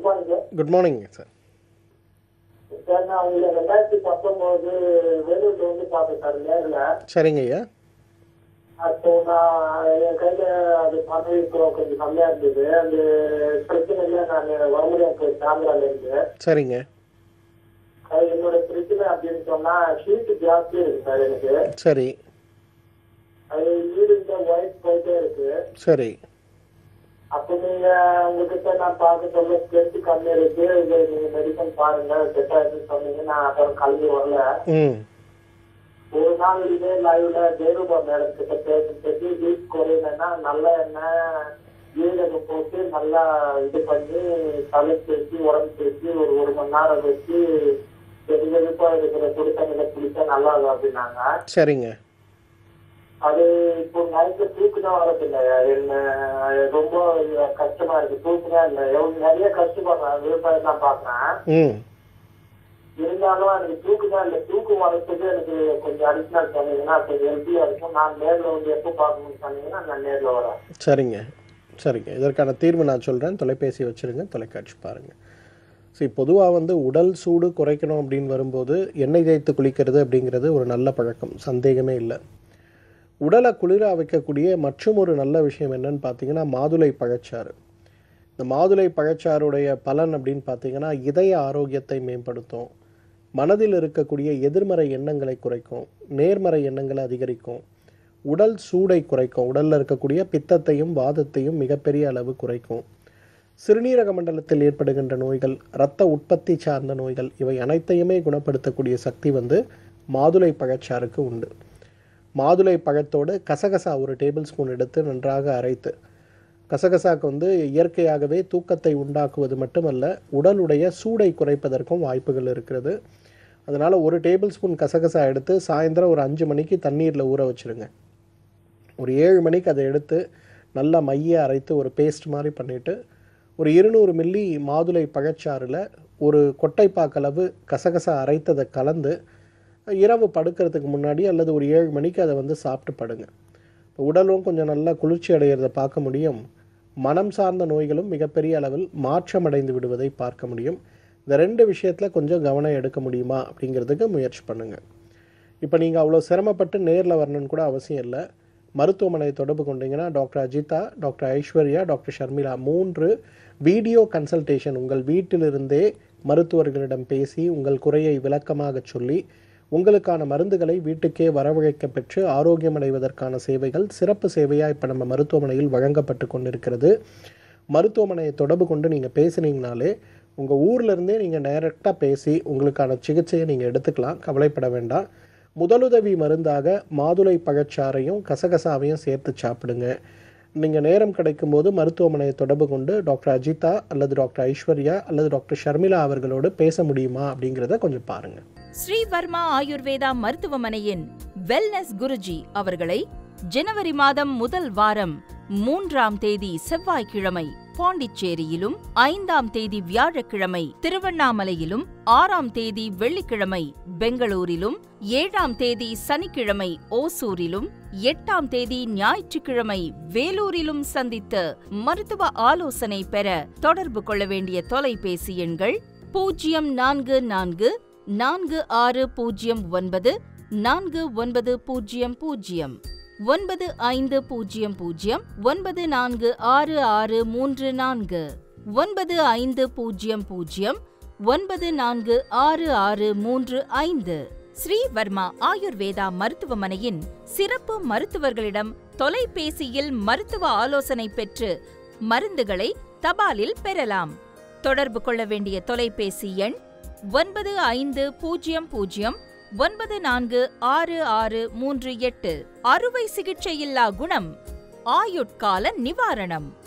good morning sir good morning sir sir நான் உங்களை ரெண்டாயிரத்தி பத்தொம்போது வேலூர்ல வந்து பார்த்தேன் சார் நேரில் சரிங்க ஐயா அப்போ நான் என் கையில அது பணம் இப்போ கொஞ்சம் கம்மியா இருந்தது அந்த பிரச்சனையில நான் வர முடியாம போயிட்டேன் ஆந்திரால இருந்து சரிங்க அது என்னோட பிரச்சனை அப்படின்னு சொன்னா ஹீட் ஜாஸ்தி இருக்கு சார் எனக்கு சரி அது ஈடுங்க ஒயிட் போயிட்டே இருக்கு சரி அப்போ நீங்க உங்ககிட்ட நான் பார்க்க சொல்ல ஸ்ட்ரென்த் கம்மி இருக்கு இது நீங்க மெடிசன் பாருங்க செட் ஆயிடுன்னு சொன்னீங்க நான் அப்புறம் கல்வி வரல ம் ஒரு நாள் இதே லைவ்ல ஜெயரூபா மேடம் கிட்ட பேசிட்டு வீட் குறையலன்னா நல்ல எண்ணெய் ஜீரகம் போட்டு நல்லா இது பண்ணி தலை தேய்ச்சி உடம்பு தேய்ச்சி ஒரு ஒரு மணி நேரம் வச்சு வெது வெதுப்பா இருக்கிற சுடு தண்ணியில குளிச்சா நல்லா இருக்கும் அப்படின்னாங்க சரிங்க அது இப்போ நைட்டு தூக்கு தான் வரதில்லை என்ன ரொம்ப கஷ்டமா இருக்கு தூக்குனா இல்லை எவ்வளவு நிறைய கஷ்டப்படுறேன் விவசாயம் தான் பார்க்கறேன் ம் இருந்தாலும் எனக்கு தூக்கு தான் இல்லை தூக்கு வரத்துக்கு எனக்கு கொஞ்சம் அடிஷனல் சொன்னீங்கன்னா கொஞ்சம் ஹெல்த்தியா இருக்கும் நான் நேர்ல வந்து எப்போ பார்க்கணும்னு சொன்னீங்கன்னா நான் நேர்ல வரேன் சரிங்க சரிங்க இதற்கான தீர்வு நான் சொல்கிறேன் தொலைபேசி வச்சுருங்க தொலைக்காட்சி பாருங்கள் சரி பொதுவாக வந்து உடல் சூடு குறைக்கணும் அப்படின்னு வரும்போது எண்ணெய் தேய்த்து குளிக்கிறது அப்படிங்கிறது ஒரு நல்ல பழக்கம் சந்தேகமே இல்லை உடலை குளிர வைக்கக்கூடிய மற்றும் ஒரு நல்ல விஷயம் என்னன்னு பார்த்தீங்கன்னா மாதுளை பழச்சாறு இந்த மாதுளை பழச்சாறுடைய பலன் அப்படின்னு பார்த்தீங்கன்னா இதய ஆரோக்கியத்தை மேம்படுத்தும் மனதில் இருக்கக்கூடிய எதிர்மறை எண்ணங்களை குறைக்கும் நேர்மறை எண்ணங்களை அதிகரிக்கும் உடல் சூடை குறைக்கும் உடலில் இருக்கக்கூடிய பித்தத்தையும் வாதத்தையும் மிகப்பெரிய அளவு குறைக்கும் சிறுநீரக மண்டலத்தில் ஏற்படுகின்ற நோய்கள் இரத்த உற்பத்தி சார்ந்த நோய்கள் இவை அனைத்தையுமே குணப்படுத்தக்கூடிய சக்தி வந்து மாதுளை பழச்சாறுக்கு உண்டு மாதுளை பழத்தோடு கசகசா ஒரு டேபிள் ஸ்பூன் எடுத்து நன்றாக அரைத்து கசகசாக்கு வந்து இயற்கையாகவே தூக்கத்தை உண்டாக்குவது மட்டுமல்ல உடலுடைய சூடை குறைப்பதற்கும் வாய்ப்புகள் இருக்கிறது அதனால் ஒரு டேபிள் ஸ்பூன் கசகசா எடுத்து சாயந்தரம் ஒரு அஞ்சு மணிக்கு தண்ணீரில் ஊற வச்சுருங்க ஒரு ஏழு மணிக்கு அதை எடுத்து நல்லா மைய அரைத்து ஒரு பேஸ்ட் மாதிரி பண்ணிவிட்டு ஒரு இருநூறு மில்லி மாதுளை பழச்சாறில் ஒரு கொட்டைப்பாக்களவு கசகசா அரைத்ததை கலந்து இரவு படுக்கிறதுக்கு முன்னாடி அல்லது ஒரு ஏழு மணிக்கு அதை வந்து சாப்பிட்டு படுங்க இப்போ உடலும் கொஞ்சம் நல்லா குளிர்ச்சி அடைகிறத பார்க்க முடியும் மனம் சார்ந்த நோய்களும் மிகப்பெரிய அளவில் மாற்றமடைந்து விடுவதை பார்க்க முடியும் இந்த ரெண்டு விஷயத்தில் கொஞ்சம் கவனம் எடுக்க முடியுமா அப்படிங்கிறதுக்கு முயற்சி பண்ணுங்கள் இப்போ நீங்கள் அவ்வளோ சிரமப்பட்டு நேரில் வரணும்னு கூட அவசியம் இல்லை மருத்துவமனை தொடர்பு கொண்டீங்கன்னா doctor Ajitha doctor Aishwarya doctor Sharmila மூன்று வீடியோ கன்சல்டேஷன் உங்கள் வீட்டிலிருந்தே மருத்துவர்களிடம் பேசி உங்கள் குறையை விளக்கமாக சொல்லி உங்களுக்கான மருந்துகளை வீட்டுக்கே வரவழைக்க பெற்று ஆரோக்கியமடைவதற்கான சேவைகள் சிறப்பு சேவையாக இப்போ நம்ம மருத்துவமனையில் வழங்கப்பட்டு கொண்டிருக்கிறது மருத்துவமனையை தொடர்பு கொண்டு நீங்கள் பேசுனீங்கனாலே உங்கள் ஊர்லேருந்தே நீங்கள் டைரெக்டாக பேசி உங்களுக்கான சிகிச்சையை நீங்கள் எடுத்துக்கலாம் கவலைப்பட வேண்டாம் முதலுதவி மருந்தாக மாதுளை பழச்சாறையும் கசகசாவையும் சேர்த்து சாப்பிடுங்க நீங்கள் நேரம் கிடைக்கும்போது மருத்துவமனையை தொடர்பு கொண்டு டாக்டர் அஜிதா அல்லது டாக்டர் ஐஸ்வர்யா அல்லது டாக்டர் ஷர்மிளா அவர்களோடு பேச முடியுமா அப்படிங்கிறத கொஞ்சம் பாருங்கள் ஸ்ரீவர்மா ஆயுர்வேதா மருத்துவமனையின் வெல்னஸ் குருஜி அவர்களை ஜனவரி மாதம் முதல் வாரம் மூன்றாம் தேதி செவ்வாய்க்கிழமை பாண்டிச்சேரியிலும் ஐந்தாம் தேதி வியாழக்கிழமை திருவண்ணாமலையிலும் ஆறாம் தேதி வெள்ளிக்கிழமை பெங்களூரிலும் ஏழாம் தேதி சனிக்கிழமை ஓசூரிலும் எட்டாம் தேதி ஞாயிற்றுக்கிழமை வேலூரிலும் சந்தித்து மருத்துவ ஆலோசனை பெற தொடர்பு கொள்ள வேண்டிய தொலைபேசி எண்கள் பூஜ்ஜியம் நான்கு நான்கு நான்கு ஆறு பூஜ்ஜியம் ஒன்பது நான்கு ஒன்பது பூஜ்ஜியம் பூஜ்ஜியம் ஒன்பது ஐந்து பூஜ்ஜியம் பூஜ்ஜியம் ஒன்பது நான்கு ஆறு ஆறு மூன்று நான்கு ஒன்பது ஐந்து பூஜ்ஜியம் பூஜ்ஜியம் ஒன்பது நான்கு ஆறு ஆறு மூன்று ஐந்து ஸ்ரீவர்மா ஆயுர்வேதா மருத்துவமனையின் சிறப்பு மருத்துவர்களிடம் தொலைபேசியில் மருத்துவ ஆலோசனை பெற்று மருந்துகளை தபாலில் பெறலாம் தொடர்பு கொள்ள வேண்டிய தொலைபேசி எண் ஒன்பது ஐந்து பூஜ்ஜியம் பூஜ்ஜியம் ஒன்பது நான்கு ஆறு ஆறு மூன்று எட்டு அறுவை சிகிச்சையில்லா குணம் ஆயுட்கால நிவாரணம்